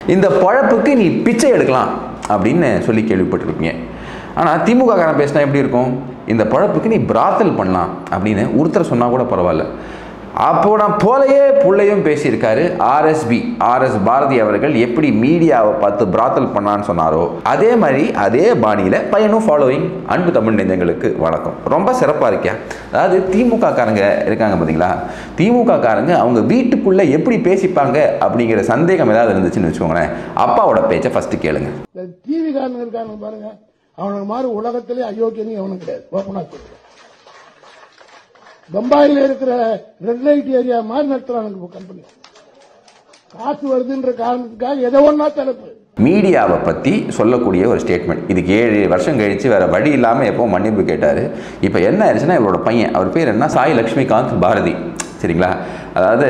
இந்த பழப்புக்கு நீ பிச்சை எடுக்கலாம் அப்படின்னு சொல்லி கேள்விப்பட்டிருப்பீங்க ஆனால் திமுக காரன் பேசினா எப்படி இருக்கும் இந்த பழப்புக்கு நீ பிராத்தல் பண்ணலாம் அப்படின்னு ஒருத்தர் சொன்னால் கூட பரவாயில்ல அப்போ நான் போலையே புள்ளையும் பேசியிருக்காரு ஆர்எஸ்பி ஆர்எஸ் பாரதி அவர்கள் எப்படி மீடியாவை பார்த்து பிராத்தல் பண்ணான்னு சொன்னாரோ அதே மாதிரி அதே பாணியில் பையனும் ஃபாலோயிங் அன்பு தமிழ் நெஞ்சங்களுக்கு வணக்கம் ரொம்ப சிறப்பாக இருக்கேன் அதாவது திமுக காரங்க இருக்காங்க பார்த்தீங்களா திமுக காரங்க அவங்க வீட்டுக்குள்ளே எப்படி பேசிப்பாங்க அப்படிங்கிற சந்தேகம் ஏதாவது இருந்துச்சுன்னு வச்சுக்கோங்களேன் அப்பாவோட பேச்சை ஃபஸ்ட்டு கேளுங்க இந்த டிவி காரனுங்க இருக்கானுங்க பாருங்க அவனுக்கு மாதிரி உலகத்திலே அயோக்கியன்னு எவனும் கிடையாது ஓப்பனா சொல்றேன் பம்பாயில இருக்கிற ரெட் லைட் ஏரியா மாதிரி நடத்துறானுங்க கம்பெனி காசு வருதுன்ற காரணத்துக்காக எதை ஒன்னா தலைப்பு மீடியாவை பற்றி சொல்லக்கூடிய ஒரு ஸ்டேட்மெண்ட் இதுக்கு ஏழு வருஷம் கழித்து வேறு வழி இல்லாமல் எப்போ மன்னிப்பு கேட்டார் இப்போ என்ன ஆயிடுச்சுன்னா இவரோட பையன் அவர் பேர் என்ன சாய் லக்ஷ்மிகாந்த் பாரதி சரிங்களா அதாவது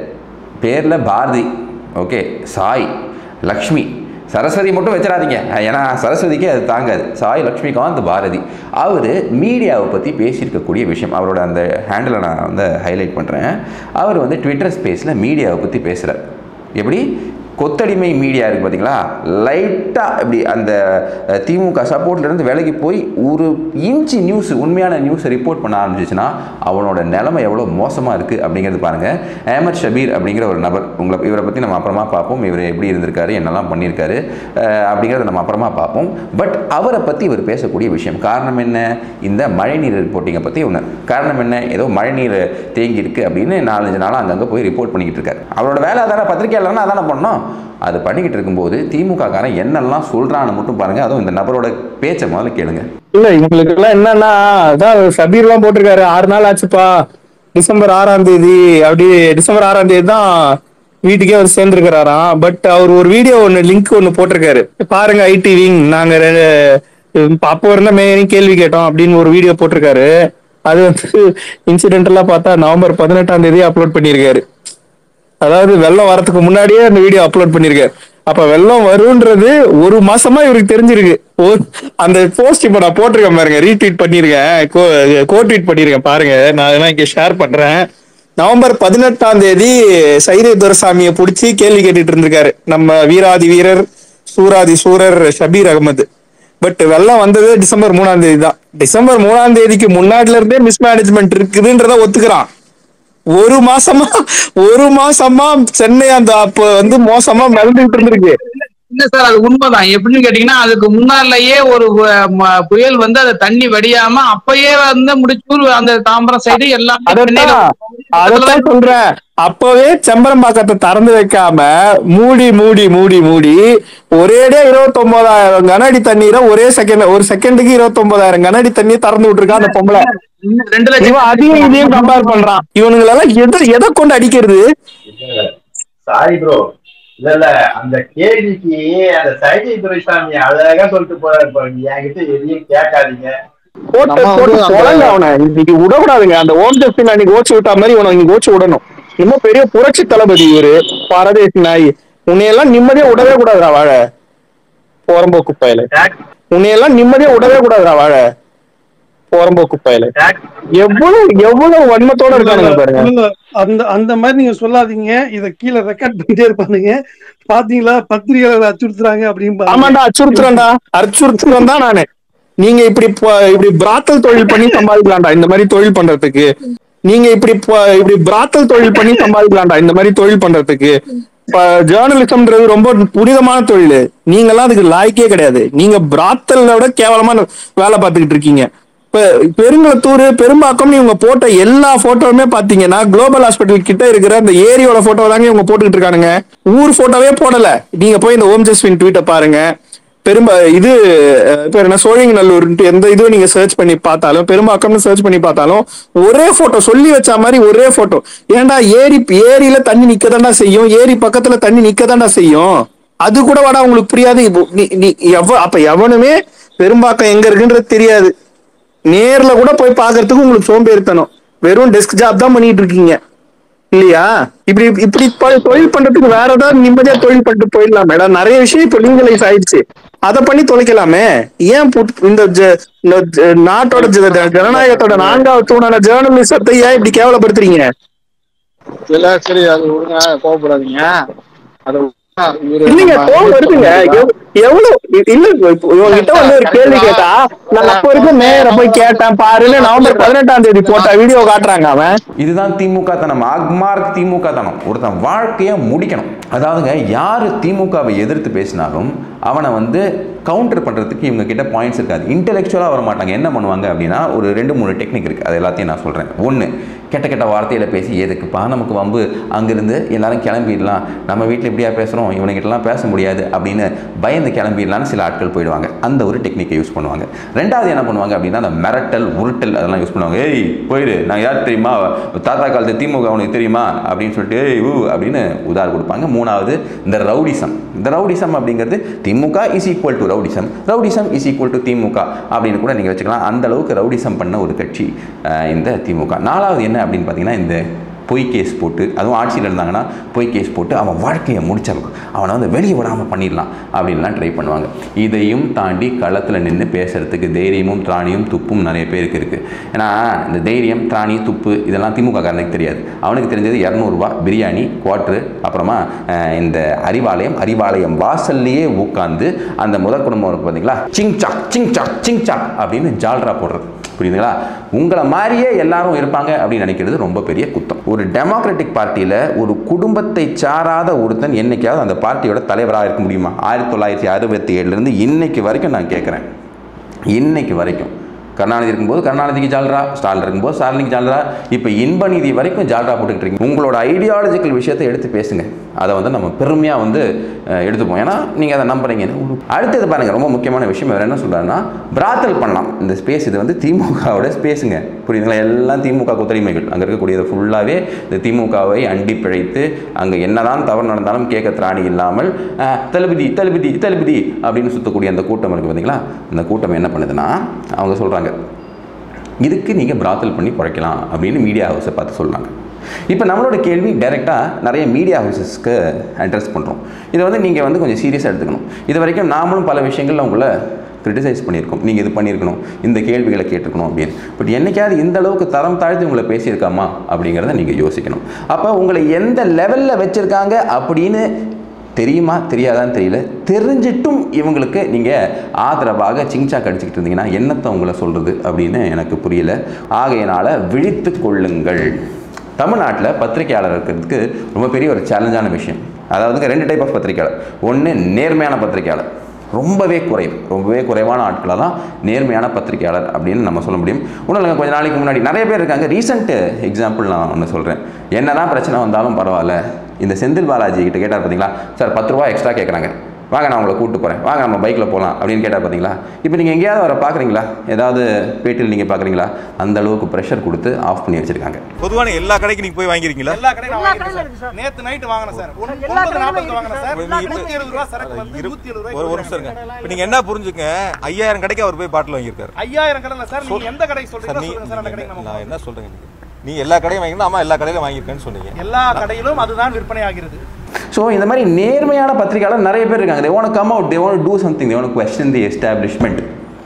பேரில் பாரதி ஓகே சாய் லக்ஷ்மி சரஸ்வதி மட்டும் வச்சிடாதீங்க ஏன்னா சரஸ்வதிக்கே அது தாங்காது சாய் லக்ஷ்மிகாந்த் பாரதி அவர் மீடியாவை பற்றி பேசியிருக்கக்கூடிய விஷயம் அவரோட அந்த ஹேண்டிலை நான் வந்து ஹைலைட் பண்ணுறேன் அவர் வந்து ட்விட்டர் ஸ்பேஸில் மீடியாவை பற்றி பேசுகிறார் எப்படி கொத்தடிமை மீடியா இருக்குது பார்த்தீங்களா லைட்டாக இப்படி அந்த அஹ், திமுக சப்போர்ட்லேருந்து விலகி போய் ஒரு இன்ச்சு நியூஸ் உண்மையான நியூஸை ரிப்போர்ட் பண்ண ஆரம்பிச்சிச்சுன்னா அவனோட நிலைமை எவ்வளோ மோசமாக இருக்குது அப்படிங்கிறது பாருங்கள் அஹமத் ஷபீர் அப்படிங்கிற ஒரு நபர் உங்களை இவரை பற்றி நம்ம அப்புறமா பார்ப்போம் இவர் எப்படி இருந்திருக்காரு என்னெல்லாம் பண்ணியிருக்காரு அஹ், அப்படிங்கிறத நம்ம அப்புறமா பார்ப்போம் பட் அவரை பற்றி இவர் பேசக்கூடிய விஷயம் காரணம் என்ன இந்த மழைநீர் ரிப்போர்ட்டிங்கை பற்றி ஒன்று காரணம் என்ன ஏதோ மழைநீர் தேங்கி இருக்கு அப்படின்னு நாலஞ்சு நாளாக அங்கங்கே போய் ரிப்போர்ட் பண்ணிக்கிட்டு இருக்காரு அவரோட வேலை அதான பத்திரிகையாளர்னா அதானே பண்ணோம் அது பண்ணிக்கிட்டு இருக்கும்போது திமுக காரன் என்னெல்லாம் சொல்றான்னு மட்டும் பாருங்க அதுவும் இந்த நபரோட பேச்சை முதல்ல கேளுங்க இல்ல இவங்களுக்கு எல்லாம் என்னன்னா அதான் சபீர் எல்லாம் போட்டிருக்காரு ஆறு நாள் ஆச்சுப்பா டிசம்பர் ஆறாம் தேதி அப்படி டிசம்பர் ஆறாம் தேதி தான் வீட்டுக்கே அவர் சேர்ந்திருக்கிறாராம் பட் அவர் ஒரு வீடியோ ஒன்னு லிங்க் ஒன்னு போட்டிருக்காரு பாருங்க ஐடி விங் நாங்க ரெ- இப்ப அப்போ இருந்த மேயரையும் கேள்வி கேட்டோம் அப்படின்னு ஒரு வீடியோ போட்டிருக்காரு அது வந்து இன்சிடென்டெல்லாம் பார்த்தா நவம்பர் பதினெட்டாம் தேதி அப்லோட் பண்ணியிருக்காரு அதாவது வெள்ளம் வரதுக்கு முன்னாடியே அந்த வீடியோ அப்லோட் பண்ணிருக்காரு அப்ப வெள்ளம் வரும்ன்றது ஒரு மாசமா இவருக்கு தெரிஞ்சிருக்கு ஒரு- அந்த போஸ்ட் இப்ப நான் போட்டிருக்கேன் பாருங்க ரீட்வீட் பண்ணிருக்கேன் கோ ட்வீட் பண்ணிருக்கேன் பாருங்க நான் இதெல்லாம் இங்க ஷேர் பண்றேன் நவம்பர் பதினெட்டாம் தேதி சைதை துரசாமியை பிடிச்சி கேள்வி கேட்டுட்டு இருந்திருக்காரு நம்ம வீராதி வீரர் சூராதி சூரர் ஷபீர் அகமது பட் வெள்ளம் வந்தது டிசம்பர் மூணாம் தேதி தான் டிசம்பர் மூணாம் தேதிக்கு முன்னாடில இருந்தே மிஸ்மேனேஜ்மெண்ட் இருக்குதுன்றத ஒத்துக்கிறான் ஒரு மாசமா ஒரு மாசமா சென்னை அந்த அப்ப வந்து மோசமா மிதந்துட்டு இருந்திருக்கு இல்ல சார் அது உண்மைதான் எப்படின்னு கேட்டீங்கன்னா அதுக்கு முன்னாலேயே ஒரு அஹ், ம- புயல் வந்து அது தண்ணி வடியாம அப்பயே வந்து முடிச்சூர் அந்த தாம்பரம் சைடு எல்லாமே சென்னையில அதத்தான் அதத்தான் சொல்றேன் அப்பவே செம்பரம்பாக்கத்தை திறந்து வைக்காம மூடி மூடி மூடி மூடி ஒரேடே இருபத்தி ஒன்பதாயிரம் கனஅடி தண்ணீரை ஒரே செகண்ட் ஒரு செகண்டுக்கு இருபத்தி ஒன்பதாயிரம் கனஅடி தண்ணி திறந்து விட்டுருக்கா அந்த பொம்பளை இன்னும் ரெண்டு லட்சம் இவன் அதையும் இதையும் கம்பேர் பண்றான் இவனுங்களெல்லாம் எதை எதை கொண்டு அடிக்கிறது சாரி ப்ரோ இல்ல இல்ல அந்த கேள்விக்கு அந்த சைதை துரைசாமி அழகா சொல்லிட்டு போறாரு பாருங்க என்கிட்ட எதையும் கேட்காதீங்க போட்டு நம்ம வந்து போட்டு அந்த- தொலைங்க அவனை இன்னைக்கு விடக்கூடாதுங்க அந்த ஓம் ஜஸ்டின் அன்னைக்கு ஓச்சு விட்டா மாதிரி இவனை இன்னைக்கு ஓச்சு விடணும் இன்னும் பெரிய புரட்சி தளபதி இவரு பரதேசி நாய் உன்னையெல்லாம் நிம்மதியா விடவே கூடாதுடா வாழ போரம்போக்கு பயல உன்னையெல்லாம் நிம்மதியா விடவே கூடாதுடா வாழ போரம்போக்கு பயல எவ்வளவு எவ்வளவு வன்மத்தோட இருக்கானுங்க பாருங்க இல்ல, அந்த அந்த மாதிரி நீங்க சொல்லாதீங்க இத கீழே ரெக்கார்ட் பண்ணிட்டே இருப்பானுங்க பாத்தீங்களா பத்திரிகையாளர் அச்சுறுத்துறாங்க அப்படின்னு ஆமாண்டா அச்சுறுத்துறேன்டா அச்சுறுத்துறேன் தான் நானு நீங்க இப்படி ப- இப்படி பிராத்தல் தொழில் பண்ணி சம்பாதிக்கலாம்டா இந்த மாதிரி தொழில் பண்றதுக்கு நீங்க இப்படி ப- இப்படி பிராத்தல் தொழில் பண்ணி சம்பாதிக்கலாம்டா இந்த மாதிரி தொழில் பண்றதுக்கு ஜேர்னலிசம்ன்றது ரொம்ப புனிதமான தொழில் நீங்க எல்லாம் அதுக்கு லாய்க்கே கிடையாது நீங்க பிராத்தலை விட கேவலமான வேலை பார்த்துக்கிட்டு இருக்கீங்க இப்ப பெருங்குளத்தூர் பெரும்பாக்கம்னு இவங்க போட்ட எல்லா போட்டோவுமே பாத்தீங்கன்னா குளோபல் ஹாஸ்பிட்டல் கிட்ட இருக்கிற அந்த ஏரியோட போட்டோ தாங்க இவங்க போட்டுக்கிட்டு இருக்கானுங்க ஊர் போட்டோவே போடல நீங்க போய் இந்த ஓம் ஜஸ்வின் ட்வீட்டை பாருங்க பெரும்பா இது அஹ், பேர் என்ன சோழிங்கநல்லூர்ன்ட்டு எந்த இதுவும் நீங்க சர்ச் பண்ணி பார்த்தாலும் பெரும்பாக்கம்னு சர்ச் பண்ணி பார்த்தாலும் ஒரே போட்டோ சொல்லி வச்ச மாதிரி ஒரே போட்டோ ஏன்டா ஏரி ஏரியில தண்ணி நிக்கதாண்டா செய்யும் ஏரி பக்கத்துல தண்ணி நிக்கதாண்டா செய்யும் அது கூட வாடா உங்களுக்கு புரியாது இப்போ நீ நீ எவ அப்ப எவனுமே பெரும்பாக்கம் எங்க இருக்குன்றது தெரியாது நேர்ல கூட போய் பார்க்கிறதுக்கு உங்களுக்கு சோம்பேறித்தனம் வெறும் டெஸ்க் ஜாப் தான் பண்ணிட்டு இருக்கீங்க இல்லையா இப்படி இப்படி ப- தொழில் பண்றதுக்கு வேற ஏதாவது நிம்மதியா தொழில் பண்ணிட்டு போயிடலாம் மேடம் நிறைய விஷயம் இப்போ லீகலைஸ் ஆயிடுச்சு அதை பண்ணி தொலைக்கலாமே ஏன் புட்- இந்த ஜ- இந்த ஜ- நாட்டோட ஜ- ஜ- ஜனநாயகத்தோட நான்காவது தூணான ஜேர்னலிசத்தை ஏன் இப்படி கேவலப்படுத்துறீங்க இல்ல சரி அது விடுங்க கோவப்படாதீங்க அது இல்லைங்க கோவம் வருதுங்க எவ்- எவ்வளவு இல்ல இப்போ இவங்கிட்ட வந்து ஒரு கேள்வி கேட்டா நான் அப்ப வரைக்கும் நேர போய் கேட்டேன் பாருன்னு நவம்பர் பதினெட்டாம் தேதி போட்ட வீடியோ காட்டுறாங்க அவன் இதுதான் திமுக தனம் அக்மார்க் திமுக தனம் ஒருத்தன் வாழ்க்கையை முடிக்கணும் அதாவதுங்க யார் திமுகவை எதிர்த்து பேசினாலும் அவனை வந்து கவுண்டர் பண்ணுறதுக்கு இவங்க கிட்ட பாயிண்ட்ஸ் இருக்காது இன்டெலெக்சுவலாக வர மாட்டாங்க என்ன பண்ணுவாங்க அப்படின்னா ஒரு ரெண்டு மூணு டெக்னிக் இருக்குது அது எல்லாத்தையும் நான் சொல்கிறேன் ஒன்று கெட்ட கெட்ட வார்த்தையில் பேசி எதுக்குப்பா நமக்கு வம்பு அங்கிருந்து எல்லாரும் கிளம்பிடலாம் நம்ம வீட்டில் இப்படியா பேசுகிறோம் இவனுக்கிட்டலாம் பேச முடியாது அப்படின்னு பயந்து கிளம்பிடலான்னு சில ஆட்கள் போயிடுவாங்க அந்த ஒரு டெக்னிக்கை யூஸ் பண்ணுவாங்க ரெண்டாவது என்ன பண்ணுவாங்க அப்படின்னா அந்த மிரட்டல் உருட்டல் அதெல்லாம் யூஸ் பண்ணுவாங்க ஏய் போயிடு நான் யார் தெரியுமா தாத்தா காலத்து திமுக உனக்கு தெரியுமா அப்படின்னு சொல்லிட்டு ஏய் ஊ அப்படின்னு உதாரணம் கொடுப்பாங்க மூணாவது இந்த ரவுடிசம் இந்த ரவுடிசம் அப்படிங்கிறது DMK is equal to rowdyism rowdyism is equal to DMK அப்படின்னு கூட நீங்கள் வச்சுக்கலாம் அந்த அளவுக்கு ரவுடிசம் பண்ண ஒரு கட்சி அஹ், இந்த திமுக நாலாவது என்ன அப்படின்னு பார்த்தீங்கன்னா இந்த பொய் கேஸ் போட்டு அதுவும் ஆட்சியில் இருந்தாங்கன்னா பொய் கேஸ் போட்டு அவன் வாழ்க்கையை முடிச்சிடலாம் அவனை வந்து வெளியே விடாமல் பண்ணிடலாம் அப்படின்லாம் ட்ரை பண்ணுவாங்க இதையும் தாண்டி களத்தில் நின்று பேசுறதுக்கு தைரியமும் திராணியும் துப்பும் நிறைய பேருக்கு இருக்குது ஏன்னா இந்த தைரியம் திராணி துப்பு இதெல்லாம் திமுக காரனுக்கு தெரியாது அவனுக்கு தெரிஞ்சது இரநூறுபா பிரியாணி குவாட்ரு அப்புறமா அஹ், இந்த அறிவாலயம் அறிவாலயம் வாசல்லையே உட்காந்து அந்த முதல் குடும்பம் இருக்கு பார்த்தீங்களா சிங் சாக் சிங் சாக் சிங் சாக் அப்படின்னு ஜால்ரா போடுறது புரியுதுங்களா உங்களை மாதிரியே எல்லாரும் இருப்பாங்க அப்படின்னு நினைக்கிறது ரொம்ப பெரிய குத்தம் ஒரு டெமோக்ராட்டிக் பார்ட்டியில் ஒரு குடும்பத்தை சாராத ஒருத்தன் என்னைக்காவது அந்த பார்ட்டியோட தலைவராக இருக்க முடியுமா ஆயிரத்தி தொள்ளாயிரத்தி அறுபத்தி ஏழுலேருந்து இன்னைக்கு வரைக்கும் நான் கேட்குறேன் இன்னைக்கு வரைக்கும் கருணாநிதி இருக்கும்போது கருணாநிதிக்கு ஜால்ரா ஸ்டாலின் இருக்கும்போது ஸ்டாலினுக்கு ஜால்ரா இப்போ இன்பநிதி வரைக்கும் ஜால்ரா போட்டுக்கிட்டு இருக்கீங்க உங்களோட ஐடியாலஜிக்கல் விஷயத்தை எடுத்து பேசுங்க அதை வந்து நம்ம பெருமையாக வந்து அஹ், எடுத்துப்போம் ஏன்னா நீங்கள் அதை நம்புறீங்க ஒரு- அடுத்தது பாருங்க ரொம்ப முக்கியமான விஷயம் வேறு என்ன சொல்கிறாருன்னா பிராத்தல் பண்ணலாம் இந்த ஸ்பேஸ் இது வந்து திமுகவோட ஸ்பேஸுங்க புரியுதுங்களா எல்லாம் திமுக கொத்தடிமைகள் அங்கே இருக்கக்கூடியது ஃபுல்லாகவே இந்த திமுகவை அண்டி பிழைத்து அங்கே என்னதான் தவறு நடந்தாலும் கேட்க திராணி இல்லாமல் அஹ், தளபதி தளபதி தளபதி அப்படின்னு சுற்றக்கூடிய அந்த கூட்டம் இருக்குது பார்த்தீங்களா அந்த கூட்டம் என்ன பண்ணுதுன்னா அவங்க சொல்கிறாங்க இதுக்கு நீங்கள் பிராத்தல் பண்ணி குறைக்கலாம் அப்படின்னு மீடியா ஹவுஸை பார்த்து சொல்கிறாங்க இப்போ நம்மளோட கேள்வி டைரெக்டாக நிறைய மீடியா ஹவுசஸ்க்கு அட்ரஸ் பண்ணுறோம் இதை வந்து நீங்கள் வந்து கொஞ்சம் சீரியஸாக எடுத்துக்கணும் இது வரைக்கும் நாமளும் பல விஷயங்கள்ல உங்களை கிரிட்டிசைஸ் பண்ணியிருக்கோம் நீங்கள் இது பண்ணியிருக்கணும் இந்த கேள்விகளை கேட்டிருக்கணும் அப்படின்னு பட் என்னைக்காவது இந்த அளவுக்கு தரம் தாழ்த்தி உங்களை பேசியிருக்காமா அப்படிங்கிறத நீங்கள் யோசிக்கணும் அப்போ உங்களை எந்த லெவலில் வச்சுருக்காங்க அப்படின்னு தெரியுமா தெரியாதான்னு தெரியல தெரிஞ்சிட்டும் இவங்களுக்கு நீங்கள் ஆதரவாக சிங்சா கடிச்சிக்கிட்டு இருந்தீங்கன்னா என்னத்தை உங்களை சொல்கிறது அப்படின்னு எனக்கு புரியல ஆகையினால விழித்து கொள்ளுங்கள் தமிழ்நாட்டில் பத்திரிகையாளர் இருக்கிறதுக்கு ரொம்ப பெரிய ஒரு சேலஞ்சான விஷயம் அதாவதுங்க ரெண்டு டைப் ஆஃப் பத்திரிகையாளர் ஒன்று நேர்மையான பத்திரிகையாளர் ரொம்பவே குறைவு ரொம்பவே குறைவான ஆட்களை தான் நேர்மையான பத்திரிகையாளர் அப்படின்னு நம்ம சொல்ல முடியும் ஒன்றும் இல்லைங்க கொஞ்ச நாளைக்கு முன்னாடி நிறைய பேர் இருக்காங்க ரீசெண்ட் எக்ஸாம்பிள் நான் ஒன்று சொல்கிறேன் என்னதான் பிரச்சனை வந்தாலும் பரவாயில்ல இந்த செந்தில் பாலாஜி கிட்ட கேட்டார் பார்த்தீங்களா சார் பத்து ரூபா எக்ஸ்ட்ரா கேட்குறாங்க வாங்க நான் உங்களை கூப்பிட்டு போகிறேன் வாங்க நம்ம பைக்கில் போகலாம் அப்படின்னு கேட்டால் பார்த்தீங்களா இப்போ நீங்கள் எங்கேயாவது வர பார்க்குறீங்களா ஏதாவது பேட்டியில் நீங்கள் பார்க்குறீங்களா அந்த அளவுக்கு ப்ரெஷர் கொடுத்து ஆஃப் பண்ணி வச்சுருக்காங்க பொதுவான எல்லா கடைக்கும் நீங்க போய் வாங்கிருக்கீங்களா எல்லா கடையும் நான் வாங்கிருக்கேன் சார். நேத்து நைட் வாங்கினேன் சார் ஒன்- ஒன்பது நாற்பதுக்கு வாங்கினேன் சார் நூத்தி எழுபது ரூபா சரக்கு வந்து நூத்தி எழுபது ஒரு ஒரு நிமிஷம் இருங்க இப்ப நீங்க என்ன புரிஞ்சுக்க ஐயாயிரம் கடைக்கு அவர் போய் பாட்டில் வாங்கியிருக்காரு ஐயாயிரம் கடை சார் நீங்க எந்த கடைக்கு சார் சொல்றீங்களோ நீ சொல்லுங்க சார் அந்த கடைக்கு நம்ம நான் என்ன சொல்றேன் நீங்க நீ எல்லா கடையும் வாங்கினா ஆமா எல்லா கடையிலும் வாங்கியிருக்கேன்னு சொன்னீங்க எல்லா கடையிலும் அதுதான் விற்பனை ஆகிறது ஸோ இந்த மாதிரி நேர்மையான பத்திரிகையாளர் நிறைய பேர் இருக்காங்க they want come out they want do something they want question the establishment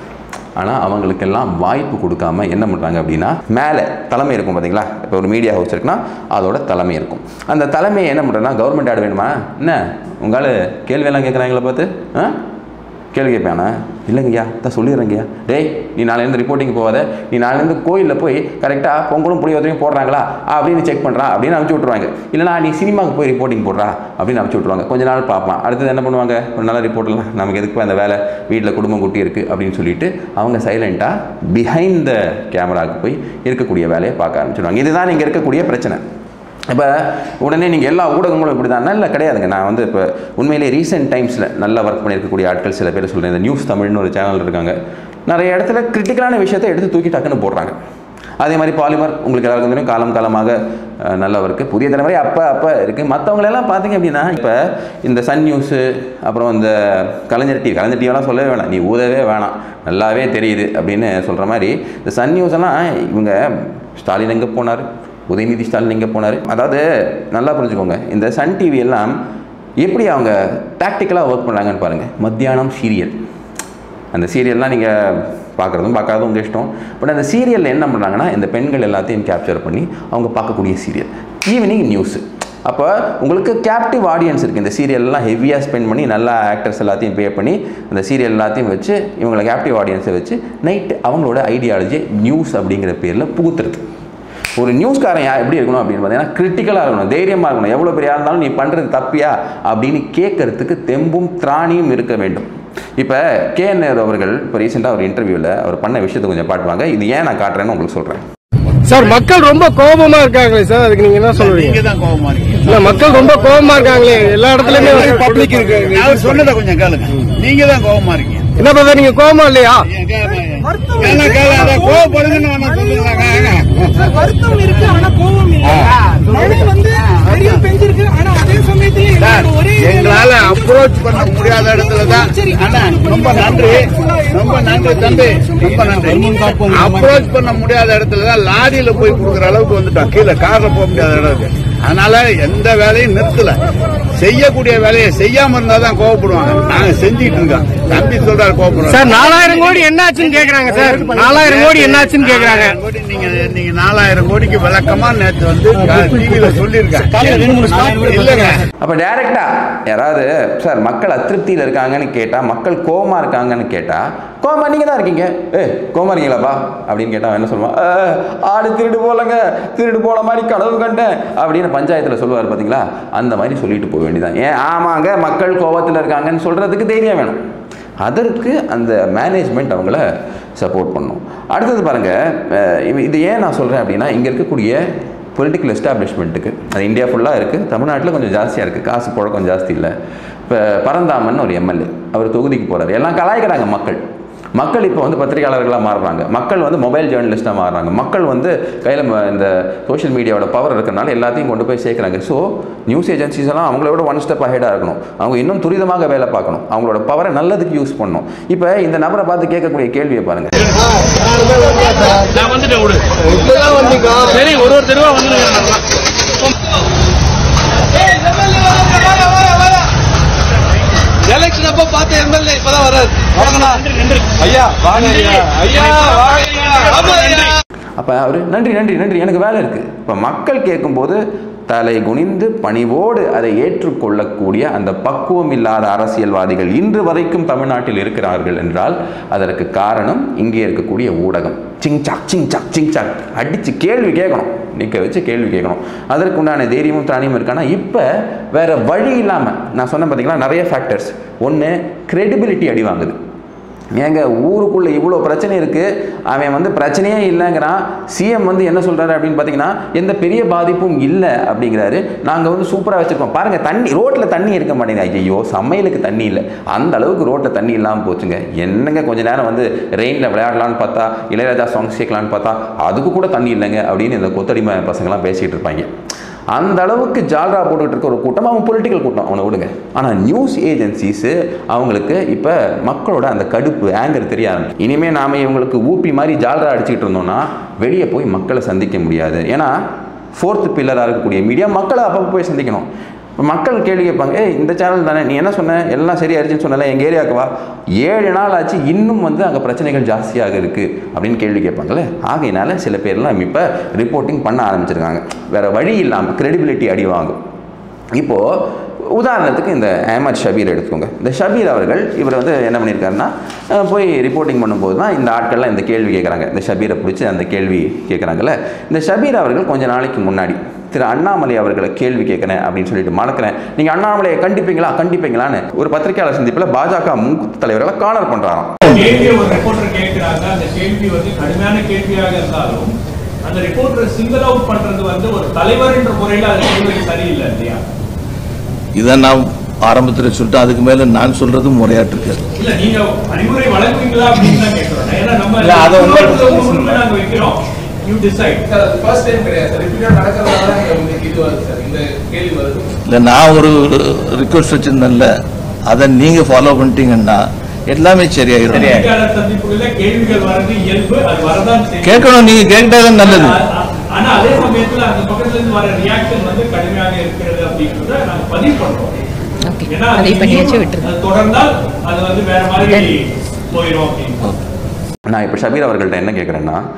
ஆனால் அவங்களுக்கெல்லாம் வாய்ப்பு கொடுக்காம என்ன பண்ணுறாங்க அப்படின்னா மேலே தலைமை இருக்கும் பார்த்தீங்களா இப்போ ஒரு மீடியா ஹவுஸ் இருக்குன்னா அதோட தலைமை இருக்கும் அந்த தலைமையை என்ன பண்ணுறேன்னா கவர்மெண்ட் ஆட் வேணுமா என்ன உங்களால் கேள்வியெல்லாம் கேட்குறாங்களா பார்த்து ஆ கேள்வி கேட்பேனா இல்லைங்கய்யா தான் சொல்லிடுறேங்கய்யா டேய் நீ நாளைலேருந்து ரிப்போர்ட்டிங் போகாத நீ நாளைலேருந்து கோயிலில் போய் கரெக்டாக பொங்கலும் புளியோதரையும் போடுறாங்களா அப்படின்னு செக் பண்ணுறா அப்படின்னு அனுப்பிச்சி விட்ருவாங்க இல்லைனா நீ சினிமாவுக்கு போய் ரிப்போர்ட்டிங் போடுறா அப்படின்னு அனுப்பிச்சி விட்ருவாங்க கொஞ்ச நாள் பார்ப்பான் அடுத்தது என்ன பண்ணுவாங்க ஒரு நல்ல ரிப்போர்ட்லாம் நமக்கு எதுக்கு போய் அந்த வேலை வீட்டில் குடும்பம் குட்டி இருக்குது அப்படின்னு சொல்லிட்டு அவங்க சைலண்ட்டாக பிஹைண்ட் த கேமராவுக்கு போய் இருக்கக்கூடிய வேலையை பார்க்க ஆரம்பிச்சிடுவாங்க இதுதான் இங்கே இருக்கக்கூடிய பிரச்சனை இப்போ உடனே நீங்கள் எல்லா ஊடகங்களும் இப்படி தான் இல்லை கிடையாதுங்க நான் வந்து இப்போ உண்மையிலே ரீசெண்ட் டைம்ஸில் நல்லா ஒர்க் பண்ணியிருக்கக்கூடிய ஆட்கள் சில பேர் சொல்கிறேன் இந்த நியூஸ் தமிழ்னு ஒரு சேனல் இருக்காங்க நிறைய இடத்துல கிரிட்டிக்கலான விஷயத்தை எடுத்து தூக்கி டக்குன்னு போடுறாங்க அதே மாதிரி பாலிமர் உங்களுக்கு எல்லாருக்கும் தெரியும் காலம் காலமாக அஹ், நல்ல ஒர்க்கு புதிய தலைமுறை அப்போ அப்போ இருக்குது மற்றவங்களெல்லாம் பார்த்தீங்க அப்படின்னா இப்போ இந்த சன் நியூஸு அப்புறம் இந்த கலைஞர் டிவி கலைஞர் டிவிலாம் சொல்லவே வேணாம் நீ ஊதவே வேணாம் நல்லாவே தெரியுது அப்படின்னு சொல்கிற மாதிரி இந்த சன் நியூஸ் எல்லாம் இவங்க ஸ்டாலின் எங்கே போனார் உதயநிதி ஸ்டாலின் எங்கே போனார் அதாவது நல்லா புரிஞ்சுக்கோங்க இந்த சன் டிவி எல்லாம் எப்படி அவங்க டாக்டிக்கலாக ஒர்க் பண்ணுறாங்கன்னு பாருங்கள் மத்தியானம் சீரியல் அந்த சீரியல்லாம் நீங்கள் பார்க்குறதும் பார்க்காததும் உங்கள் இஷ்டம் பட் அந்த சீரியலில் என்ன பண்ணுறாங்கன்னா இந்த பெண்கள் எல்லாத்தையும் கேப்சர் பண்ணி அவங்க பார்க்கக்கூடிய சீரியல் ஈவினிங் நியூஸு அப்போ உங்களுக்கு கேப்டிவ் ஆடியன்ஸ் இருக்குது இந்த சீரியல்லாம் ஹெவியாக ஸ்பெண்ட் பண்ணி நல்லா ஆக்டர்ஸ் எல்லாத்தையும் பே பண்ணி அந்த சீரியல் எல்லாத்தையும் வச்சு இவங்களை கேப்டிவ் ஆடியன்ஸை வச்சு நைட் அவங்களோட ஐடியாலஜி நியூஸ் அப்படிங்கிற பேரில் புகுத்துறது ஒரு நியூஸ்காரன் யா- எப்படி இருக்கணும் அப்படின்னு பார்த்தீங்கன்னா கிரிட்டிக்கலாக இருக்கணும் தைரியமாக இருக்கணும் எவ்வளோ பெரிய ஆளா இருந்தாலும் நீ பண்ணுறது தப்பியா அப்படின்னு கேட்கறதுக்கு தெம்பும் திராணியும் இருக்க வேண்டும் இப்போ கே நேரு அவர்கள் இப்போ ரீசெண்டாக ஒரு இன்டர்வியூவில் அவர் பண்ண விஷயத்தை கொஞ்சம் பாட்டுவாங்க இது ஏன் நான் காட்டுறேன்னு உங்களுக்கு சொல்கிறேன் சார் மக்கள் ரொம்ப கோபமா இருக்காங்களே சார் அதுக்கு நீங்க என்ன சொல்றீங்க நீங்க தான் கோபமா இருக்கீங்க இல்ல மக்கள் ரொம்ப கோபமா இருக்காங்களே எல்லா இடத்துலயுமே பப்ளிக் இருக்கு அவர் சொன்னதை கொஞ்சம் கேளுங்க நீங்க தான் கோபமா இருக்கீங்க என்ன பார்த்தா நீங்க கோபமா இல்லையா என்ன கேளு அதை கோவப்படுங்கன்னு வேணா சொல்லுங்க வருத்தம் இருக்கு ஆனா கோபம் இல்ல மழை வந்து நிறைய பெஞ்சிருக்கு ஆனா அதே சமயத்துல எல்லாரும் ஒரே எங்களால அப்ரோச் பண்ண முடியாத இடத்துல தான் அண்ணா ரொம்ப நன்றி ரொம்ப நன்றி தம்பி ரொம்ப நன்றி அப்ரோச் பண்ண முடியாத இடத்துல தான் லாரியில போய் கொடுக்குற அளவுக்கு வந்துட்டோம் கீழே கார்ல போக முடியாத அளவுக்கு அதனால எந்த வேலையும் நிறுத்தல செய்யக்கூடிய வேலையை செய்யாம இருந்தா தான் கோவப்படுவாங்க நாங்க செஞ்சுட்டு இருக்கோம் தம்பி சொல்றாரு கோவப்படுறோம் சார் நாலாயிரம் கோடி என்னாச்சுன்னு கேக்குறாங்க சார் நாலாயிரம் கோடி என்னாச்சுன்னு கேக்குறாங்க நாலாயிரம் கோடி நீங்க நீங்க நாலாயிரம் கோடிக்கு விளக்கமா நேற்று வந்து டிவியில சொல்லியிருக்கேன் இல்லங்க அப்போ டைரக்டா யாராவது சார் மக்கள் அதிருப்தியில் இருக்காங்கன்னு கேட்டால் மக்கள் கோவமா இருக்காங்கன்னு கேட்டால் கோவமா நீங்கள் தான் இருக்கீங்க ஏ கோவமா இருக்கீங்களாப்பா அப்படின்னு கேட்டால் என்ன சொல்லுவான் "அஹ், ஆடு திருடு போலங்க திருடு போன மாதிரி கனவு கண்டேன் அப்படின்னு பஞ்சாயத்தில் சொல்லுவார் பார்த்தீங்களா அந்த மாதிரி சொல்லிட்டு போக வேண்டியதான் ஏன் ஆமாங்க மக்கள் கோவத்தில் இருக்காங்கன்னு சொல்கிறதுக்கு தைரியம் வேணும் அதற்கு அந்த மேனேஜ்மெண்ட் அவங்கள சப்போர்ட் பண்ணும் அடுத்தது பாருங்கள் இது ஏன் நான் சொல்கிறேன் அப்படின்னா இங்கே இருக்கக்கூடிய பொலிட்டிக்கல் எஸ்டாப்ளிஷ்மெண்ட்டுக்கு அது இந்தியா ஃபுல்லாக இருக்குது தமிழ்நாட்டில் கொஞ்சம் ஜாஸ்தியாக இருக்குது காசு புழக்கம் ஜாஸ்தி இல்லை இப்போ பரந்தாமன் ஒரு எம்எல்ஏ அவர் தொகுதிக்கு போகிறார் எல்லாம் கலாய்க்கிறாங்க மக்கள் மக்கள் இப்போ வந்து பத்திரிகையாளர்களாக மாறுறாங்க மக்கள் வந்து மொபைல் ஜேர்னலிஸ்ட்டாக மாறுறாங்க மக்கள் வந்து கையில் இந்த சோஷியல் மீடியாவோட பவர் இருக்கிறனால எல்லாத்தையும் கொண்டு போய் சேர்க்குறாங்க ஸோ நியூஸ் ஏஜென்சிஸ் எல்லாம் அவங்கள விட ஒன் ஸ்டெப் அஹெடாக இருக்கணும் அவங்க இன்னும் துரிதமாக வேலை பார்க்கணும் அவங்களோட பவரை நல்லதுக்கு யூஸ் பண்ணணும் இப்போ இந்த நபரை பார்த்து கேட்கக்கூடிய கேள்வியை பாருங்கள் நான் வந்துட்டேன் விடு சரி ஒரு ஒரு தெருவா வந்து எலெக்ஷன் அப்ப பார்த்த எம்எல்ஏ இப்பதான் வராது வாங்கண்ணா ஐயா வாங்க ஐயா ஐயா வாங்க ஆமா ஐயா அப்போ அவர் நன்றி நன்றி நன்றி எனக்கு வேலை இருக்குது இப்போ மக்கள் கேட்கும்போது தலை குனிந்து பணிவோடு அதை ஏற்றுக்கொள்ளக்கூடிய அந்த பக்குவம் இல்லாத அரசியல்வாதிகள் இன்று வரைக்கும் தமிழ்நாட்டில் இருக்கிறார்கள் என்றால் அதற்கு காரணம் இங்கே இருக்கக்கூடிய ஊடகம் சிங் சாக் சிங் சாக் சிங் சாக் அடித்து கேள்வி கேட்கணும் நிற்க வச்சு கேள்வி கேட்கணும் அதற்கு உண்டான தைரியமும் திராணியும் இருக்கானா இப்போ வேற வழி இல்லாமல் நான் சொன்னேன் பார்த்தீங்களா நிறைய ஃபேக்டர்ஸ் ஒன்று credibility அடி வாங்குது ஏங்க ஊருக்குள்ளே இவ்வளோ பிரச்சனை இருக்குது அவன் வந்து பிரச்சனையே இல்லைங்கிறான் சிஎம் வந்து என்ன சொல்கிறாரு அப்படின்னு பார்த்தீங்கன்னா எந்த பெரிய பாதிப்பும் இல்லை அப்படிங்கிறாரு நாங்கள் வந்து சூப்பராக வச்சுருக்கோம் பாருங்கள் தண்ணி ரோட்டில் தண்ணி இருக்க மாட்டேங்குது ஐயோ சமையலுக்கு தண்ணி இல்லை அந்த அளவுக்கு ரோட்டில் தண்ணி இல்லாமல் போச்சுங்க என்னங்க கொஞ்ச நேரம் வந்து ரெயினில் விளையாடலான்னு பார்த்தா இளையராஜா சாங்ஸ் கேட்கலான்னு பார்த்தா அதுக்கு கூட தண்ணி இல்லைங்க அப்படின்னு இந்த கொத்தடிமை பசங்களாம் பேசிகிட்டு இருப்பாங்க அந்த அளவுக்கு ஜால்ரா போட்டுக்கிட்டு இருக்க ஒரு கூட்டம் அவன் பொலிட்டிக்கல் கூட்டம் அவனை விடுங்க ஆனால் நியூஸ் ஏஜென்சிஸு அவங்களுக்கு இப்போ மக்களோட அந்த கடுப்பு ஆங்கர் தெரிய ஆரம்பிச்சு இனிமேல் நாம் இவங்களுக்கு ஊப்பி மாதிரி ஜால்ரா அடிச்சுக்கிட்டு இருந்தோம்னா வெளியே போய் மக்களை சந்திக்க முடியாது ஏன்னா ஃபோர்த் பில்லராக இருக்கக்கூடிய மீடியா மக்களை அப்பப்போ போய் சந்திக்கணும் இப்போ மக்கள் கேள்வி கேட்பாங்க ஏய் இந்த சேனல் தானே நீ என்ன சொன்ன எல்லாம் சரியாயிருச்சுன்னு சொன்னல எங்கள் ஏரியாவுக்கு வா ஏழு நாள் ஆச்சு இன்னும் வந்து அங்கே பிரச்சனைகள் ஜாஸ்தியாக இருக்குது அப்படின்னு கேள்வி கேட்பாங்கல்ல ஆகையினால சில பேர்லாம் இப்போ ரிப்போர்ட்டிங் பண்ண ஆரம்பிச்சிருக்காங்க வேற வழி இல்லாமல் credibility அடி வாங்கும் இப்போது உதாரணத்துக்கு இந்த அஹமத் ஷபீர் எடுத்துக்கோங்க இந்த ஷபீர் அவர்கள் இவர் வந்து என்ன பண்ணியிருக்காருன்னா அஹ், போய் ரிப்போர்ட்டிங் பண்ணும்போது தான் இந்த ஆட்கள்லாம் இந்த கேள்வி கேட்குறாங்க இந்த ஷபீரை பிடிச்சி அந்த கேள்வி கேட்குறாங்கல்ல இந்த ஷபீர் அவர்கள் கொஞ்ச நாளைக்கு முன்னாடி திரு அண்ணாமலை அவர்களை கேள்வி கேட்குறேன் அப்படின்னு சொல்லிட்டு மணக்கிறேன் நீங்கள் அண்ணாமலையை கண்டிப்பீங்களா கண்டிப்பீங்களான்னு ஒரு பத்திரிகையாளர் சந்திப்பில் பாஜக மூத்த தலைவர்களை கார்னர் பண்ணுறாராம் கேள்வியை ஒரு ரிப்போர்ட்டர் கேட்கிறாங்க அந்த கேள்வி வந்து கடுமையான கேள்வியாக இருந்தாலும் அந்த ரிப்போர்ட்டர் சிங்கிள் அவுட் பண்றது வந்து ஒரு தலைவர் என்ற முறையில் அது செய்வது சரியில்லை இல்லையா இதை நான் ஆரம்பத்தில் சொல்லிட்டு அதுக்கு மேல நான் சொல்றதும் முறையாட்டு இருக்கு இல்ல நீங்க அறிவுரை வழங்குவீங்களா அப்படின்னு தான் கேட்கிறோம் ஏன்னா நம்ம இல்ல, அது உங்க- உங்க முன்னுக்கு நாங்க வைக்கிறோம் யூ டிசைட் ஃபர்ஸ்ட் டைம் கிடையாது சார் ரிப்பீட்டட் நடக்கிறதால தான் உங்களுக்கு இது வருது சார் இந்த கேள்வி வருது இல்லை நான் ஒரு ரிக்வஸ்ட் வச்சிருந்தேன்ல அதை நீங்க ஃபாலோ பண்ணிட்டீங்கன்னா எல்லாமே சரியாயிரும் பத்திரிகையாளர் சந்திப்புகள்ல கேள்விகள் வர்றது இயல்பு அது வரதான் செய்யும். கேட்கணும் நீங்க கேட்டாதான் நல்லது ஆ- ஆனா அதே சமயத்துல அந்த பக்கத்துல இருந்து வர ரியாக்ஷன் வந்து கடுமையாக இருக்கிறது அப்படின்றத நாங்க பதிவு பண்றோம் ஏன்னா அது பதிவு பண்ணியாச்சு இனியும் விட்டுருங்க. அது தொடர்ந்தால் அது வந்து வேற மாதிரி போயிடும் அப்படின்னு நான் இப்போ ஷபீர் அவர்கள்ட்ட என்ன கேட்குறேன்னா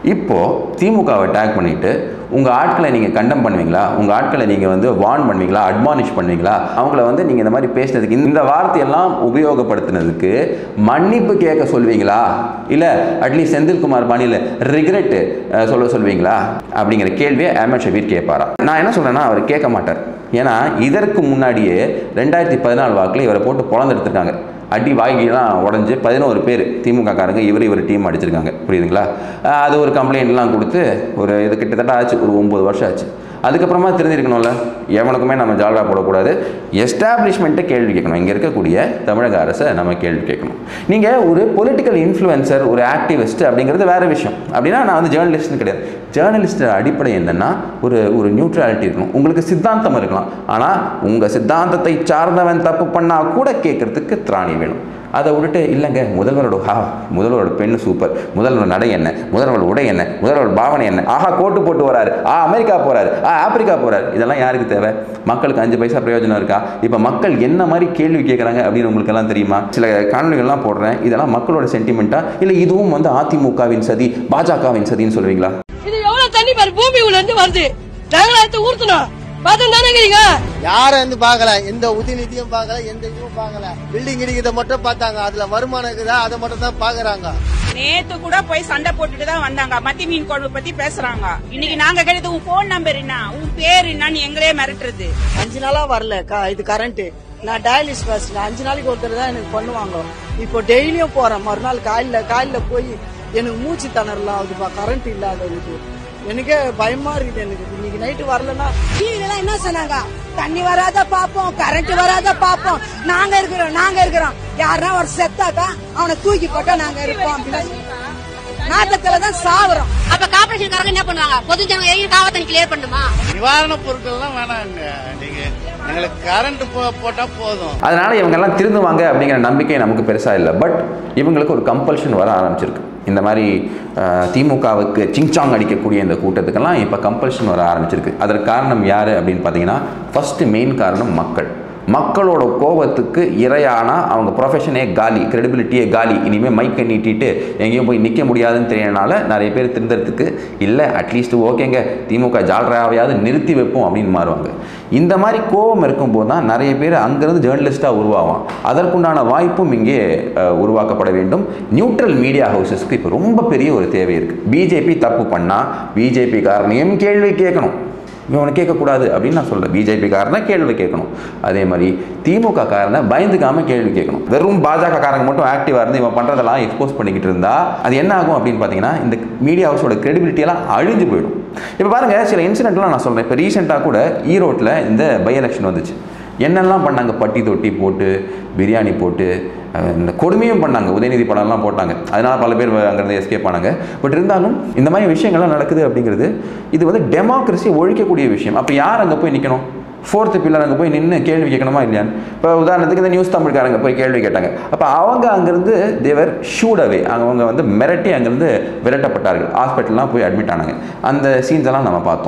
இப்போது திமுகவை டேக் பண்ணிட்டு உங்கள் ஆட்களை நீங்கள் கண்டம் பண்ணுவீங்களா உங்கள் ஆட்களை நீங்கள் வந்து வார்ன் பண்ணுவீங்களா அட்மானிஷ் பண்ணுவீங்களா அவங்கள வந்து நீங்கள் இந்த மாதிரி பேசினதுக்கு இந்த வார்த்தையெல்லாம் உபயோகப்படுத்தினதுக்கு மன்னிப்பு கேட்க சொல்வீங்களா இல்லை அட்லீஸ்ட் செந்தில்குமார் பாணியில் ரிக்ரெட்டு சொல்ல சொல்வீங்களா அப்படிங்கிற கேள்வியை அஹமத் ஷபீர் கேட்பாரா நான் என்ன சொல்கிறேன்னா அவர் கேட்க மாட்டார் ஏன்னா இதற்கு முன்னாடியே ரெண்டாயிரத்தி பதினாலு வாக்கில் இவரை போட்டு பொழந்து எடுத்திருக்காங்க அடி வாங்கிலாம் உடஞ்சி பதினோரு பேர் திமுக காரங்க இவர் இவர் டீம் அடிச்சிருக்காங்க புரியுதுங்களா அஹ் அது ஒரு கம்ப்ளைண்ட்லாம் கொடுத்து ஒரு இது கிட்டத்தட்ட ஆச்சு ஒரு ஒம்பது வருஷம் ஆச்சு அதுக்கப்புறமா தெரிஞ்சிருக்கணும்ல எவனுக்குமே நம்ம ஜால்ரா போடக்கூடாது எஸ்டாப்ளிஷ்மெண்ட்டை கேள்வி கேட்கணும் இங்கே இருக்கக்கூடிய தமிழக அரசை நம்ம கேள்வி கேட்கணும் நீங்கள் ஒரு பொலிட்டிக்கல் இன்ஃப்ளூயன்சர் ஒரு ஆக்டிவிஸ்ட் அப்படிங்கிறது வேறு விஷயம் அப்படின்னா நான் வந்து ஜேர்னலிஸ்ட்னு கிடையாது ஜேர்னலிஸ்ட் அடிப்படை என்னன்னா ஒரு ஒரு நியூட்ரலிட்டி இருக்கணும் உங்களுக்கு சித்தாந்தம் இருக்கலாம் ஆனால் உங்கள் சித்தாந்தத்தை சார்ந்தவன் தப்பு பண்ணால் கூட கேட்கறதுக்கு திராணி வேணும் அதை விட்டுட்டு இல்லைங்க முதல்வரோட ஹா முதல்வரோட பெண்ணு சூப்பர் முதல்வர் நடை என்ன முதல்வர் உடை என்ன முதல்வர் பாவனை என்ன ஆஹா கோட்டு போட்டு வராரு ஆ அமெரிக்கா போறாரு ஆ ஆப்பிரிக்கா போறாரு இதெல்லாம் யாருக்கு தேவை மக்களுக்கு அஞ்சு பைசா பிரயோஜனம் இருக்கா இப்போ மக்கள் என்ன மாதிரி கேள்வி கேட்குறாங்க அப்படின்னு உங்களுக்கு எல்லாம் தெரியுமா சில காணொலிகள்லாம் போடுறேன் இதெல்லாம் மக்களோட சென்டிமெண்ட்டா இல்லை இதுவும் வந்து அதிமுகவின் சதி பாஜகவின் சதின்னு சொல்லுவீங்களா இது எவ்வளவு தண்ணி பாரு பூமி உள்ள இருந்து வருது நாங்களா எடுத்து ஊர்த்தணும் பார்த்து நினைக்கிறீங்க யார வந்து பாக்கல எந்த உதயநிதியும் பாக்கல எந்த இதுவும் பாக்கல பில்டிங் இடிக்கிறத மட்டும் பார்த்தாங்க அதுல வருமானம் இருக்குதா அதை மட்டும் தான் பாக்குறாங்க நேத்து கூட போய் சண்டை போட்டுட்டு தான் வந்தாங்க மத்தி மீன் குழம்பு பத்தி பேசுறாங்க இன்னைக்கு நாங்க கேட்டது உன் போன் நம்பர் என்ன உன் பேர் என்னன்னு எங்களே மிரட்டுறது அஞ்சு நாளா வரல க- இது கரண்ட் நான் டயாலிஸ் பேசல அஞ்சு நாளைக்கு ஒருத்தர் தான் எனக்கு பண்ணுவாங்க இப்போ டெய்லியும் போறேன் மறுநாள் காலையில காலையில போய் எனக்கு மூச்சு திணறலாம் ஆகுதுப்பா கரண்ட் இல்லாததுக்கு எனக்கே பயமா இருக்குது எனக்கு இன்னைக்கு நைட்டு வரலன்னா டிவில என்ன சொன்னாங்க தண்ணி வராத பாப்போம் கரண்ட் வராத பாப்போம் நாங்க இருக்கிறோம் நாங்க இருக்கிறோம் யாருன்னா ஒரு செத்தாக்கா அவனை தூக்கி போட்டா நாங்க இருப்போம் அப்படின்னு நாட்டத்துல தான் சாவுறோம் அப்ப கார்பரேஷன் என்ன பண்ணுவாங்க பொது ஜனங்க எங்க காவத்தனி கிளியர் பண்ணுமா நிவாரண பொருட்கள்லாம் வேணாம் நீங்க எங்களுக்கு கரண்ட் போட்டா போதும் அதனால இவங்கெல்லாம் திருந்துவாங்க அப்படிங்கிற நம்பிக்கை நமக்கு பெருசாக இல்லை பட் இவங்களுக்கு ஒரு கம்பல்ஷன் வர ஆரம்பிச்சிருக்கு இந்த மாதிரி அஹ், திமுகவுக்கு சிங்சாங் அடிக்கக்கூடிய இந்த கூட்டத்துக்கெல்லாம் இப்போ கம்பல்ஷன் வர ஆரம்பிச்சிருக்கு அதற்கு காரணம் யார் அப்படின்னு பார்த்தீங்கன்னா ஃபஸ்ட்டு மெயின் காரணம் மக்கள் மக்களோட கோபத்துக்கு இரையானா அவங்க ப்ரொஃபஷனே காலி கிரெடிபிலிட்டியே காலி இனிமேல் மைக்கை நீட்டிட்டு எங்கேயும் போய் நிற்க முடியாதுன்னு தெரியறனால நிறைய பேர் திருந்துறதுக்கு இல்லை அட்லீஸ்ட் ஓகேங்க திமுக ஜால்ராவையாவது நிறுத்தி வைப்போம் அப்படின்னு மாறுவாங்க இந்த மாதிரி கோபம் இருக்கும்போது தான் நிறைய பேர் அங்கேருந்து ஜேர்னலிஸ்ட்டாக உருவாகும் அதற்குண்டான வாய்ப்பும் இங்கே அஹ், உருவாக்கப்பட வேண்டும் நியூட்ரல் மீடியா ஹவுசஸ்க்கு இப்போ ரொம்ப பெரிய ஒரு தேவை இருக்குது பிஜேபி தப்பு பண்ணால் பிஜேபி காரணையும் கேள்வி கேட்கணும் இவனை கேட்கக்கூடாது அப்படின்னு நான் சொல்கிறேன் பிஜேபி காரனை கேள்வி கேட்கணும் அதே மாதிரி திமுக காரனை பயந்துக்காம கேள்வி கேட்கணும் வெறும் பாஜக காரங்க மட்டும் ஆக்டிவாக இருந்து இவன் பண்ணுறதெல்லாம் எக்ஸ்போஸ் பண்ணிக்கிட்டு இருந்தா அது என்ன ஆகும் அப்படின்னு பார்த்தீங்கன்னா இந்த மீடியா ஹவுஸோட credibility-எல்லாம் அழிஞ்சு போயிடும் இப்போ பாருங்கள் சில இன்சிடென்ட்லாம் நான் சொல்கிறேன் இப்போ ரீசெண்டாக கூட ஈரோட்டில் இந்த பை எலெக்ஷன் வந்துச்சு என்னெல்லாம் பண்ணாங்க பட்டி தொட்டி போட்டு பிரியாணி போட்டு அஹ், இந்த கொடுமையும் பண்ணாங்க உதயநிதி படம்லாம் போட்டாங்க அதனால் பல பேர் அங்கேருந்து எஸ்கேப் ஆனாங்க பட் இருந்தாலும் இந்த மாதிரி விஷயங்கள்லாம் நடக்குது அப்படிங்கிறது இது வந்து டெமோக்ரஸி ஒழிக்கக்கூடிய விஷயம் அப்போ யார் அங்கே போய் நிற்கணும் ஃபோர்த்து பில்லர் அங்கே போய் நின்று கேள்வி கேட்கணுமா இல்லையான்னு இப்போ உதாரணத்துக்கு இந்த நியூஸ் தமிழ்காரங்க போய் கேள்வி கேட்டாங்க அப்போ அவங்க அங்கேருந்து தேவர் ஷூட் அவே அவங்க வந்து மிரட்டி அங்கேருந்து விரட்டப்பட்டார்கள் ஹாஸ்பிட்டல்லாம் போய் அட்மிட் ஆனாங்க அந்த சீன்ஸ் எல்லாம் நம்ம பார்த்தோம்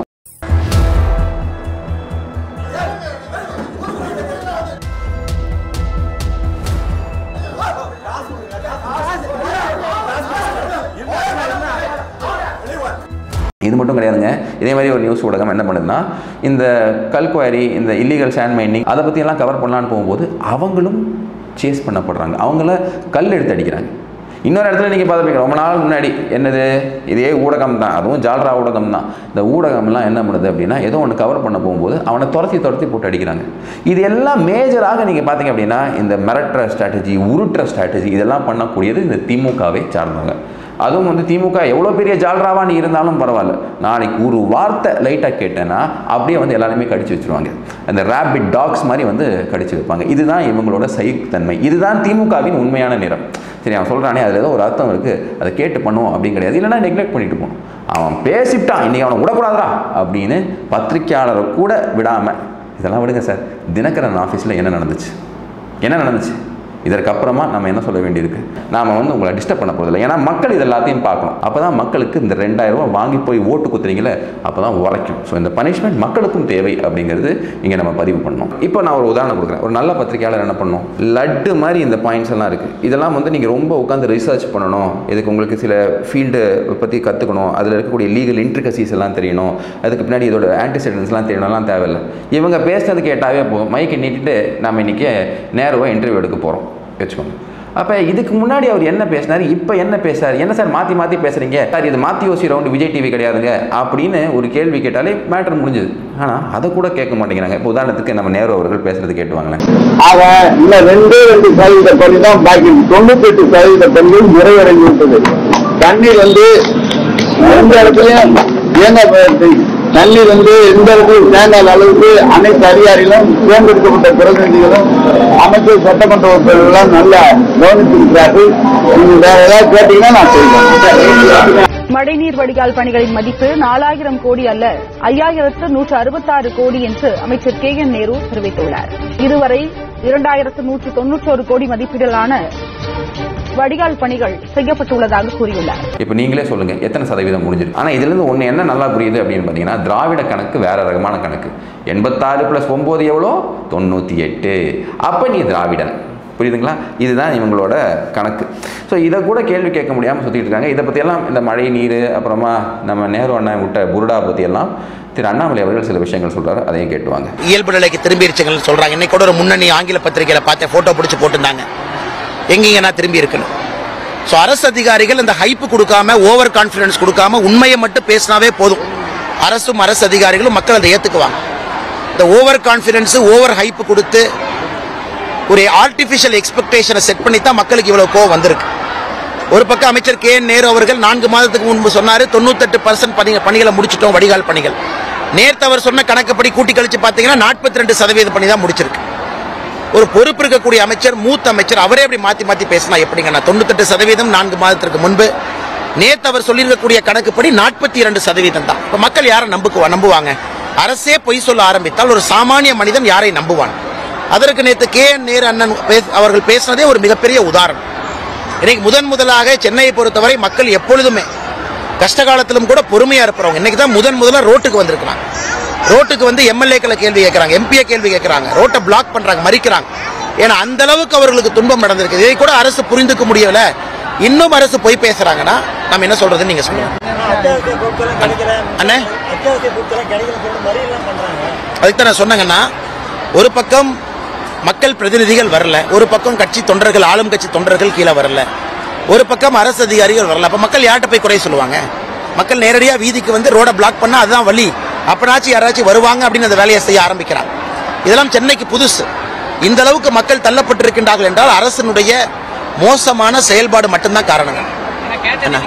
இது மட்டும் கிடையாதுங்க இதே மாதிரி ஒரு நியூஸ் ஊடகம் என்ன பண்ணுதுன்னா இந்த கல்குவாரி இந்த இல்லீகல் சேண்ட் மைனிங் அதை பற்றியெல்லாம் கவர் பண்ணலான்னு போகும்போது அவங்களும் சேஸ் பண்ணப்படுறாங்க அவங்கள கல் எடுத்து அடிக்கிறாங்க இன்னொரு இடத்துல நீங்கள் பார்த்துருப்பீங்க ரொம்ப நாள் முன்னாடி என்னது இதே ஊடகம் தான் அதுவும் ஜால்ரா ஊடகம் தான் இந்த ஊடகம்லாம் என்ன பண்ணுது அப்படின்னா ஏதோ ஒன்று கவர் பண்ண போகும்போது அவனை துரத்தி துரத்தி போட்டு அடிக்கிறாங்க இது எல்லாம் மேஜராக நீங்கள் பார்த்தீங்க அப்படின்னா இந்த மிரட்டுற ஸ்ட்ராட்டஜி உருட்டுற ஸ்ட்ராட்டஜி இதெல்லாம் பண்ணக்கூடியது இந்த திமுகவை சார்ந்தவங்க அதுவும் வந்து திமுக எவ்வளோ பெரிய ஜால்ராவா நீ இருந்தாலும் பரவாயில்ல நாளைக்கு ஒரு வார்த்தை லைட்டாக கேட்டேன்னா அப்படியே வந்து எல்லாருமே கடிச்சு வச்சிருவாங்க அந்த ரேபிட் டாக்ஸ் மாதிரி வந்து கடிச்சு வைப்பாங்க இதுதான் இவங்களோட சைத்தன்மை இதுதான் திமுகவின் உண்மையான நிறம் சரி அவன் சொல்கிறானே அதில் ஏதோ ஒரு அர்த்தம் இருக்குது அதை கேட்டு பண்ணுவோம் அப்படின்னு கிடையாது இல்லைன்னா நெக்லெக்ட் பண்ணிட்டு போகணும் அவன் பேசிட்டான் இன்றைக்கி அவனை விடக்கூடாதுடா அப்படின்னு பத்திரிக்கையாளரை கூட விடாமல் இதெல்லாம் விடுங்க சார் தினகரன் ஆஃபீஸில் என்ன நடந்துச்சு என்ன நடந்துச்சு இதற்கப்புறமா நம்ம என்ன சொல்ல வேண்டியிருக்கு நாம வந்து உங்களை டிஸ்டர்ப் பண்ண போறதில்லை ஏன்னா மக்கள் இது எல்லாத்தையும் பார்க்கணும் அப்போ தான் மக்களுக்கு இந்த ரெண்டாயிரம் ரூபாய் வாங்கி போய் ஓட்டு குத்துறீங்களே அப்போ தான் உரைக்கும் ஸோ இந்த பனிஷ்மெண்ட் மக்களுக்கும் தேவை அப்படிங்கிறது இங்கே நம்ம பதிவு பண்ணோம் இப்போ நான் ஒரு உதாரணம் கொடுக்குறேன் ஒரு நல்ல பத்திரிகையாளர் என்ன பண்ணணும் லட்டு மாதிரி இந்த பாயிண்ட்ஸ் எல்லாம் இருக்குது இதெல்லாம் வந்து நீங்கள் ரொம்ப உட்காந்து ரிசர்ச் பண்ணணும் இதுக்கு உங்களுக்கு சில ஃபீல்டு பற்றி கற்றுக்கணும் அதில் இருக்கக்கூடிய லீகல் இன்ட்ரிகசிஸ் எல்லாம் தெரியணும் அதுக்கு பின்னாடி இதோட ஆன்டிசிடென்ட்ஸ்லாம் தெரியணும்லாம் தேவையில்லை இவங்க பேசுறது கேட்டாவே போதும் மைக்கை நீட்டிட்டு நம்ம இன்றைக்கி நேருவாக இன்டர்வியூ எடுக்க போகிறோம் வச்சுக்கோங்க அப்போ இதுக்கு முன்னாடி அவர் என்ன பேசினார் இப்போ என்ன பேசுறாரு என்ன சார் மாற்றி மாற்றி பேசுகிறீங்க சார் இது மாற்றி யோசி ரவுண்டு விஜய் டிவி கிடையாதுங்க அப்படின்னு ஒரு கேள்வி கேட்டாலே மேட்டர் முடிஞ்சுது ஆனால் அதை கூட கேட்க மாட்டேங்கிறாங்க இப்போ உதாரணத்துக்கு நம்ம நேரு அவர்கள் பேசுறது கேட்டுவாங்களேன் ஆக இன்னும் ரெண்டே ரெண்டு சதவீத பணி தான் பாக்கி தொண்ணூத்தி எட்டு சதவீத பணிகள் நிறைவடைந்து விட்டது தண்ணீர் வந்து எந்த இடத்துலயும் இயங்க தண்ணீர் வந்து எந்த இடத்துலையும் தேங்காத அளவுக்கு அனைத்து அதிகாரிகளும் தேர்ந்தெடுக்கப்பட்ட பிரதிநிதிகளும் அமைச்சர் சட்டமன்ற உறுப்பினர்களும் நல்லா கவனித்திருக்கிறார்கள் நீங்க வேற ஏதாவது கேட்டீங்கன்னா நான் சொல்றேன் மழைநீர் வடிகால் பணிகளின் மதிப்பு நாலாயிரம் கோடி அல்ல ஐயாயிரத்து நூற்று அறுபத்தாறு கோடி என்று அமைச்சர் கே என் நேரு தெரிவித்துள்ளார் இதுவரை இரண்டாயிரத்து நூற்று தொன்னூற்றோரு கோடி மதிப்பீட்டிலான வடிகால் பணிகள் செய்யப்பட்டுள்ளதாக கூறியுள்ளார் இப்போ நீங்களே சொல்லுங்க எத்தனை சதவீதம் முடிஞ்சிருக்கு ஆனால் இதுலேருந்து ஒன்று என்ன நல்லா புரியுது அப்படின்னு பார்த்தீங்கன்னா திராவிட கணக்கு வேற ரகமான கணக்கு எண்பத்தாறு ப்ளஸ் ஒம்பது எவ்வளோ தொண்ணூற்றி எட்டு அப்போ நீ திராவிடன் புரியுதுங்களா இதுதான் இவங்களோட கணக்கு ஸோ இதை கூட கேள்வி கேட்க முடியாமல் சுற்றிட்டு இருக்காங்க இதை பற்றியெல்லாம் இந்த மழை நீர் அப்புறமா நம்ம நேரு அண்ணன் விட்ட புருடா பற்றியெல்லாம் திரு அண்ணாமலை அவர்கள் சில விஷயங்கள் சொல்றாரு அதையும் கேட்டுவாங்க இயல்பு நிலைக்கு திரும்பிருச்சுங்கன்னு சொல்றாங்க இன்னைக்கு கூட ஒரு முன்னணி ஆங்கில பத்திரிகையில பார்த்தேன் போட்டோ பிடிச்சு போட்டிருந்தாங்க எங்கீங்க நான் திரும்பி இருக்கணும் ஸோ அரசு அதிகாரிகள் இந்த ஹைப்பு கொடுக்காம ஓவர் கான்ஃபிடன்ஸ் கொடுக்காம உண்மையை மட்டும் பேசினாவே போதும் அரசும் அரசு அதிகாரிகளும் மக்கள் அதை ஏத்துக்குவாங்க இந்த ஓவர் கான்ஃபிடன்ஸ் ஓவர் ஹைப்பு கொடுத்து ஒரு ஆர்டிஃபிஷியல் எக்ஸ்பெக்டேஷனை செட் பண்ணி தான் மக்களுக்கு இவ்வளவு கோவம் வந்திருக்கு ஒரு பக்கம் அமைச்சர் கே என் நேரு அவர்கள் நான்கு மாதத்துக்கு முன்பு சொன்னாரு தொண்ணூத்தெட்டு பர்சன்ட் பணிகள் பணிகளை முடிச்சிட்டோம் வடிகால் பணிகள் நேற்று அவர் சொன்ன கணக்குப்படி கூட்டி கழிச்சு பார்த்தீங்கன்னா நாற்பத்தி ரெண்டு சதவீத பணி தான் முடிச்சிருக்கு ஒரு பொறுப்பு இருக்கக்கூடிய அமைச்சர் மூத்த அமைச்சர் அவரே அப்படி மாத்தி மாத்தி பேசினா எப்படிங்கண்ணா தொண்ணூத்தெட்டு சதவீதம் நான்கு மாதத்திற்கு முன்பு நேத்து அவர் சொல்லியிருக்கக்கூடிய கணக்குப்படி நாற்பத்தி இரண்டு சதவீதம் தான் இப்ப மக்கள் யாரை நம்புக்குவா நம்புவாங்க அரசே பொய் சொல்ல ஆரம்பித்தால் ஒரு சாமானிய மனிதன் யாரை நம்புவான் அதற்கு நேத்து கே என் நேரு அண்ணன் பேச- அவர்கள் பேசினதே ஒரு மிகப்பெரிய உதாரணம் இன்னைக்கு முதன் முதலாக சென்னையை பொறுத்தவரை மக்கள் எப்பொழுதுமே கஷ்ட காலத்திலும் கூட பொறுமையா இருப்பவங்க இன்னைக்கு தான் முதன் முதல்ல ரோட்டுக்கு வந்திருக்கிறாங்க ரோட்டுக்கு வந்து எம்எல்ஏக்களை கேள்வி கேட்கறாங்க எம்பியை கேள்வி கேட்கறாங்க ரோட்டை பிளாக் பண்றாங்க மறிக்கிறாங்க ஏன்னா அந்த அளவுக்கு அவர்களுக்கு துன்பம் நடந்திருக்கு இதை கூட அரசு புரிந்துக்க முடியல இன்னும் அரசு பொய் பேசுறாங்கன்னா நம்ம என்ன சொல்றதுன்னு நீங்க சொல்லுங்க அண்ணே அதுக்கு தான் நான் சொன்னேங்கன்னா ஒரு பக்கம் மக்கள் பிரதிநிதிகள் வரல ஒரு பக்கம் கட்சி தொண்டர்கள் ஆளும் கட்சி தொண்டர்கள் கீழே வரல ஒரு பக்கம் அரசு அதிகாரிகள் வரல அப்ப மக்கள் யார்கிட்ட போய் குறை சொல்லுவாங்க மக்கள் நேரடியா வீதிக்கு வந்து ரோட பிளாக் பண்ணா அதுதான் வழி அப்பனாச்சும் யாராச்சும் வருவாங்க அப்படின்னு அந்த வேலையை செய்ய ஆரம்பிக்கிறாங்க இதெல்லாம் சென்னைக்கு புதுசு இந்த அளவுக்கு மக்கள் தள்ளப்பட்டிருக்கின்றார்கள் என்றால் அரசினுடைய மோசமான செயல்பாடு மட்டும்தான் காரணம் என்ன?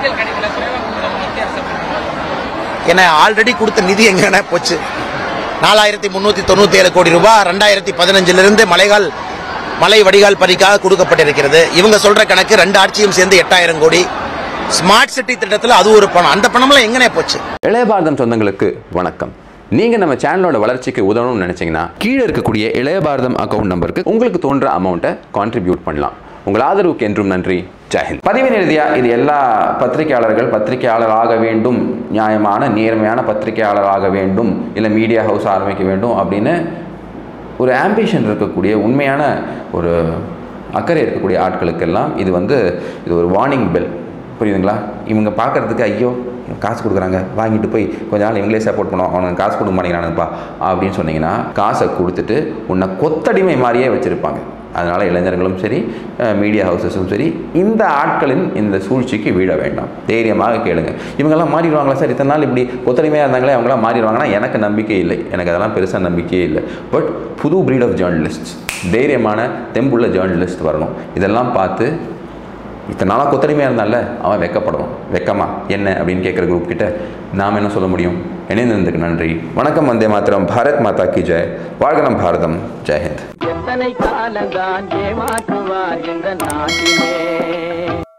ஏன்னா ஆல்ரெடி கொடுத்த நிதி எங்க போச்சு நாலாயிரத்தி முன்னூத்தி தொண்ணூத்தி ஏழு கோடி ரூபாய் ரெண்டாயிரத்தி பதினஞ்சுல இருந்து மலைகால் மலை வடிகால் பணிக்காக கொடுக்கப்பட்டிருக்கிறது இவங்க சொல்ற கணக்கு ரெண்டு ஆட்சியும் சேர்ந்து எட்டாயிரம் கோடி ஸ்மார்ட் சிட்டி திட்டத்துல அது ஒரு பணம் அந்த பணம்லாம் எங்கனே போச்சு இளைய பாரதம் சொந்தங்களுக்கு வணக்கம் நீங்க நம்ம சேனலோட வளர்ச்சிக்கு உதவணும்னு நினைச்சீங்கன்னா கீழே இருக்கக்கூடிய இளைய பாரதம் அக்கவுண்ட் நம்பருக்கு உங்களுக்கு தோன்ற அமௌண்ட்டை கான்ட்ரிபியூட் பண்ணலாம் உங்கள் ஆதரவுக்கு என்றும் நன்றி ஜெயஹிந்த் பதிவின் இறுதியா இது எல்லா பத்திரிகையாளர்கள் பத்திரிகையாளராக வேண்டும் நியாயமான நேர்மையான பத்திரிகையாளராக வேண்டும் இல்லை மீடியா ஹவுஸ் ஆரம்பிக்க வேண்டும் அப்படின்னு ஒரு ஆம்பிஷன் இருக்கக்கூடிய உண்மையான ஒரு அக்கறை இருக்கக்கூடிய ஆட்களுக்கெல்லாம் இது வந்து இது ஒரு வார்னிங் பெல் புரியுதுங்களா இவங்க பார்க்கறதுக்கு ஐயோ காசு கொடுக்குறாங்க வாங்கிட்டு போய் கொஞ்ச நாள் இவங்களே சப்போர்ட் பண்ணுவோம் அவனுக்கு காசு கொடுக்க மாட்டேங்கிறானுப்பா அப்படின்னு சொன்னீங்கன்னா காசை கொடுத்துட்டு உன்னை கொத்தடிமை மாதிரியே வச்சுருப்பாங்க அதனால் இளைஞர்களும் சரி மீடியா ஹவுசஸும் சரி இந்த ஆட்களின் இந்த சூழ்ச்சிக்கு வீழ வேண்டாம் தைரியமாக கேளுங்க இவங்கெல்லாம் மாறிடுவாங்களா சார் இத்தனை நாள் இப்படி கொத்தடிமையாக இருந்தாங்களே அவங்களாம் மாறிடுவாங்கன்னா எனக்கு நம்பிக்கை இல்லை எனக்கு அதெல்லாம் பெருசாக நம்பிக்கையே இல்லை பட் புது breed ஆஃப் ஜேர்னலிஸ்ட் தைரியமான தெம்புள்ள ஜேர்னலிஸ்ட் வரணும் இதெல்லாம் பார்த்து இத்தனை நாளாக கொத்தடிமையாக இருந்தால அவன் வெக்கப்படணும் வெக்கமா என்ன அப்படின்னு கேட்குற குரூப் கிட்ட நாம் என்ன சொல்ல முடியும் இணைந்ததுக்கு நன்றி வணக்கம் வந்தே மாத்திரம் பாரத் மாதா கி ஜெய் வாழ்க நம் பாரதம் ஜெயஹிந்த் எத்தனை காலந்தான் ஏமாற்றுவார் இந்த நாட்டிலே